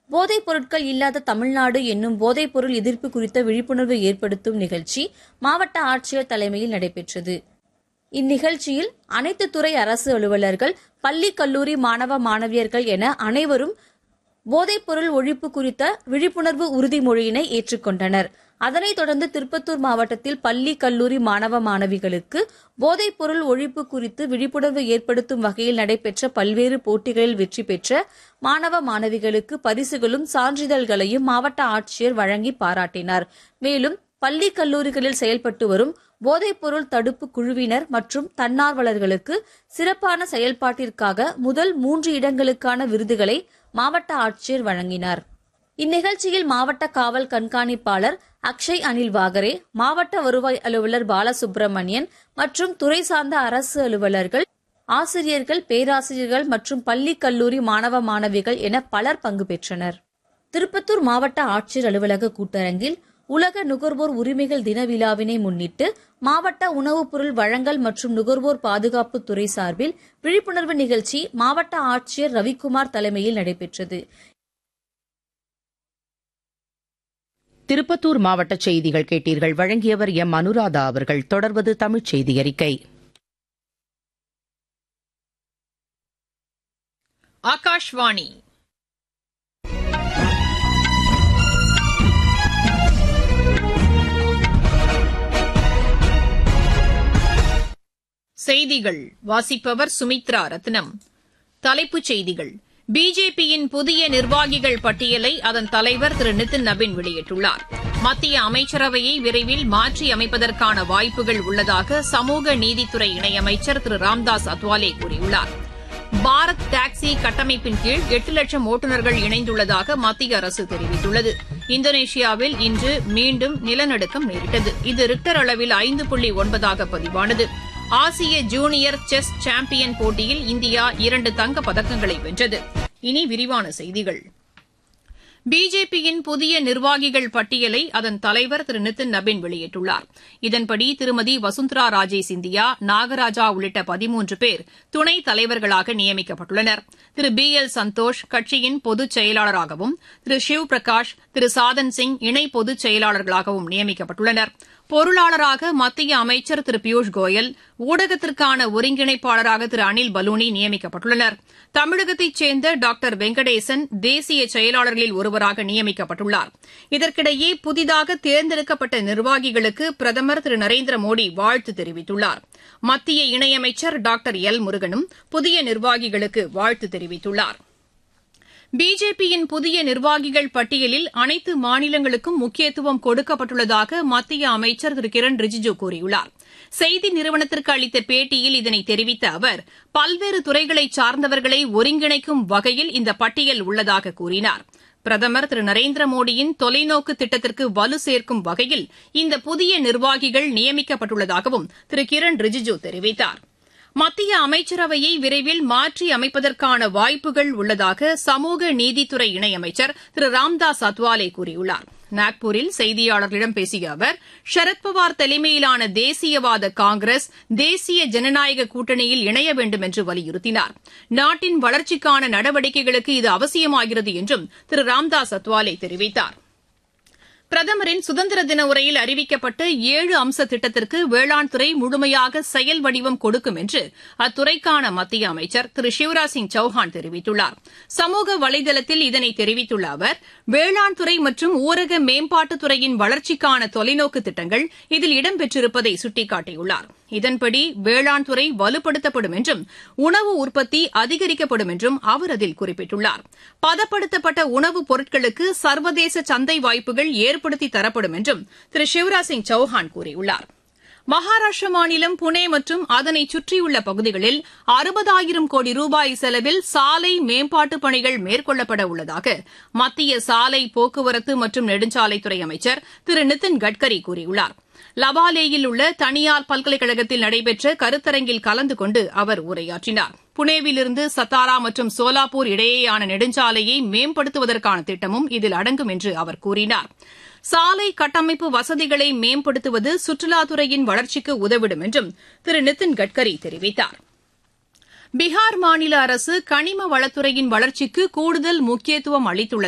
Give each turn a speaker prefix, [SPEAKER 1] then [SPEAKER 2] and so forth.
[SPEAKER 1] போதைப் பொருட்கள் இல்லாத தமிழ்நாடு என்னும் போதைப் பொருள் எதிர்ப்பு குறித்த விழிப்புணர்வு ஏற்படுத்தும் நிகழ்ச்சி மாவட்ட ஆட்சியர் தலைமையில் நடைபெற்றது இந்நிகழ்ச்சியில் அனைத்து துறை அரசு அலுவலர்கள் பள்ளி கல்லூரி மாணவ மாணவியர்கள் என அனைவரும் போதைப்பொருள் ஒழிப்பு குறித்த விழிப்புணர்வு உறுதிமொழியினை ஏற்றுக்கொண்டனர் அதனைத் தொடர்ந்து திருப்பத்தூர் மாவட்டத்தில் பள்ளி கல்லூரி மாணவ மாணவிகளுக்கு போதைப்பொருள் ஒழிப்பு குறித்து விழிப்புணர்வு ஏற்படுத்தும் வகையில் நடைபெற்ற பல்வேறு போட்டிகளில் வெற்றி பெற்ற மாணவ மாணவிகளுக்கு பரிசுகளும் சான்றிதழ்களையும் மாவட்ட ஆட்சியர் வழங்கி பாராட்டினார் மேலும் பள்ளி கல்லூரிகளில் செயல்பட்டு வரும் போதைப்பொருள் தடுப்பு குழுவினர் மற்றும் தன்னார்வலர்களுக்கு சிறப்பான செயல்பாட்டிற்காக முதல் மூன்று இடங்களுக்கான விருதுகளை மாவட்ட ஆட்சியர் வழங்கினார் இந்நிகழ்ச்சியில் மாவட்ட காவல் கண்காணிப்பாளர் அக்ஷய் அனில் வாகரே மாவட்ட வருவாய் அலுவலர் பாலசுப்ரமணியன் மற்றும் துறை சார்ந்த அரசு அலுவலர்கள் ஆசிரியர்கள் பேராசிரியர்கள் மற்றும் பள்ளி கல்லூரி மாணவ மாணவிகள் என பலர் பங்கு பெற்றனர் திருப்பத்தூர் மாவட்ட ஆட்சியர் அலுவலக கூட்டரங்கில் உலக நுகர்வோர் உரிமைகள் தின விழாவினை முன்னிட்டு மாவட்ட உணவுப் பொருள் வழங்கல் மற்றும் நுகர்வோர் பாதுகாப்பு துறை சார்பில் விழிப்புணர்வு நிகழ்ச்சி மாவட்ட ஆட்சியர் ரவிக்குமார் தலைமையில் நடைபெற்றது
[SPEAKER 2] திருப்பத்தூர் மாவட்ட செய்திகள் கேட்டீர்கள் வழங்கியவர் எம் அனுராதா அவர்கள் தொடர்வது தமிழ்ச் செய்தி அறிக்கை
[SPEAKER 3] ஆகாஷ்வாணி செய்திகள் வாசிப்பவர் சுமித்ரா ரத்னம் தலைப்புச் செய்திகள் பிஜேபியின் புதிய நிர்வாகிகள் பட்டியலை அதன் தலைவர் திரு நிதின் நபின் வெளியிட்டுள்ளார் மத்திய அமைச்சரவையை விரைவில் மாற்றி அமைப்பதற்கான வாய்ப்புகள் உள்ளதாக சமூக நீதித்துறை இணையமைச்சர் திரு ராம்தாஸ் அத்வாலே கூறியுள்ளார் பாரத் டாக்ஸி கட்டமைப்பின் கீழ் எட்டு லட்சம் ஓட்டுநர்கள் இணைந்துள்ளதாக மத்திய அரசு தெரிவித்துள்ளது இந்தோனேஷியாவில் இன்று மீண்டும் நிலநடுக்கம் நேரிட்டது இது ரிக்டர் அளவில் ஐந்து புள்ளி ஒன்பதாக பதிவானது ஆசிய ஜூனியர் செஸ் சாம்பியன் போட்டியில் இந்தியா இரண்டு தங்கப் பதக்கங்களை வென்றது இனி விரிவான செய்திகள் பிஜேபியின் புதிய நிர்வாகிகள் பட்டியலை அதன் தலைவர் திரு நிதின் நபின் வெளியிட்டுள்ளார் இதன்படி திருமதி வசுந்தரா ராஜே சிந்தியா நாகராஜா உள்ளிட்ட பதிமூன்று பேர் துணைத் தலைவர்களாக நியமிக்கப்பட்டுள்ளனர் திரு பி எல் சந்தோஷ் கட்சியின் பொதுச் செயலாளராகவும் திரு ஷிவ் பிரகாஷ் திரு சாதன் சிங் இணை பொதுச் செயலாளர்களாகவும் நியமிக்கப்பட்டுள்ளனர் பொருளாளராக மத்திய அமைச்சர் திரு பியூஷ் கோயல் ஊடகத்திற்கான ஒருங்கிணைப்பாளராக திரு அனில் பலூனி நியமிக்கப்பட்டுள்ளனர் தமிழகத்தைச் சேர்ந்த டாக்டர் வெங்கடேசன் தேசிய செயலாளர்களில் ஒருவராக நியமிக்கப்பட்டுள்ளார் இதற்கிடையே புதிதாக தேர்ந்தெடுக்கப்பட்ட நிர்வாகிகளுக்கு பிரதமர் திரு நரேந்திர மோடி வாழ்த்து தெரிவித்துள்ளார் மத்திய இணையமைச்சர் டாக்டர் எல் முருகனும் புதிய நிர்வாகிகளுக்கு வாழ்த்து தெரிவித்துள்ளாா் பிஜேபியின் புதிய நிர்வாகிகள் பட்டியலில் அனைத்து மாநிலங்களுக்கும் முக்கியத்துவம் கொடுக்கப்பட்டுள்ளதாக மத்திய அமைச்சர் திரு கிரண் ரிஜிஜு கூறியுள்ளார் செய்தி நிறுவனத்திற்கு அளித்த பேட்டியில் இதனை தெரிவித்த அவர் பல்வேறு துறைகளை சார்ந்தவர்களை ஒருங்கிணைக்கும் வகையில் இந்த பட்டியல் உள்ளதாக கூறினார் பிரதமர் திரு நரேந்திர மோடியின் தொலைநோக்கு திட்டத்திற்கு வலு சேர்க்கும் வகையில் இந்த புதிய நிர்வாகிகள் நியமிக்கப்பட்டுள்ளதாகவும் திரு கிரண் ரிஜிஜு தெரிவித்தாா் மத்திய அமைச்சரவையை விரைவில் மாற்றி அமைப்பதற்கான வாய்ப்புகள் உள்ளதாக சமூக நீதித்துறை இணையமைச்சர் திரு ராம்தாஸ் அத்வாலே கூறியுள்ளார் நாக்பூரில் செய்தியாளர்களிடம் பேசிய அவர் சரத்பவார் தலைமையிலான தேசியவாத காங்கிரஸ் தேசிய ஜனநாயக கூட்டணியில் இணைய வேண்டும் என்று வலியுறுத்தினார் நாட்டின் வளர்ச்சிக்கான நடவடிக்கைகளுக்கு இது அவசியமாகிறது என்றும் திரு ராம்தாஸ் அத்வாலே தெரிவித்தாா் பிரதமரின் சுதந்திர தின உரையில் அறிவிக்கப்பட்ட ஏழு அம்ச திட்டத்திற்கு வேளாண் துறை முழுமையாக செயல் வடிவம் கொடுக்கும் என்று அத்துறைக்கான மத்திய அமைச்சர் திரு சிவராஜ் சிங் சௌஹான் தெரிவித்துள்ளார் சமூக வலைதளத்தில் இதனை தெரிவித்துள்ள அவர் வேளாண் துறை மற்றும் ஊரக மேம்பாட்டுத்துறையின் வளர்ச்சிக்கான தொலைநோக்கு திட்டங்கள் இதில் இடம்பெற்றிருப்பதை சுட்டிக்காட்டியுள்ளார் இதன்படி வேளாண் துறை வலுப்படுத்தப்படும் என்றும் உணவு உற்பத்தி அதிகரிக்கப்படும் என்றும் அவர் அதில் குறிப்பிட்டுள்ளார் பதப்படுத்தப்பட்ட உணவுப் பொருட்களுக்கு சர்வதேச சந்தை வாய்ப்புகள் ஏற்படுத்தி தரப்படும் என்றும் திரு சிவராஜ் சிங் சௌஹான் கூறியுள்ளார் மகாராஷ்டிர மாநிலம் புனே மற்றும் அதனை சுற்றியுள்ள பகுதிகளில் அறுபதாயிரம் கோடி ரூபாய் செலவில் சாலை மேம்பாட்டுப் பணிகள் மேற்கொள்ளப்பட உள்ளதாக மத்திய சாலை போக்குவரத்து மற்றும் நெடுஞ்சாலைத்துறை அமைச்சர் திரு நிதின் கட்கரி கூறியுள்ளார் லவாலேயில் உள்ள தனியார் பல்கலைக்கழகத்தில் நடைபெற்ற கருத்தரங்கில் கலந்து கொண்டு அவர் உரையாற்றினார் புனேவிலிருந்து சத்தாரா மற்றும் சோலாப்பூர் இடையேயான நெடுஞ்சாலையை மேம்படுத்துவதற்கான திட்டமும் இதில் அடங்கும் என்று அவர் கூறினார் சாலை கட்டமைப்பு வசதிகளை மேம்படுத்துவது சுற்றுலாத்துறையின் வளர்ச்சிக்கு உதவிடும் என்றும் திரு நிதின் கட்கரி தெரிவித்தார் பீகார் மாநில அரசு கனிம வளத்துறையின் வளர்ச்சிக்கு கூடுதல் முக்கியத்துவம் அளித்துள்ளது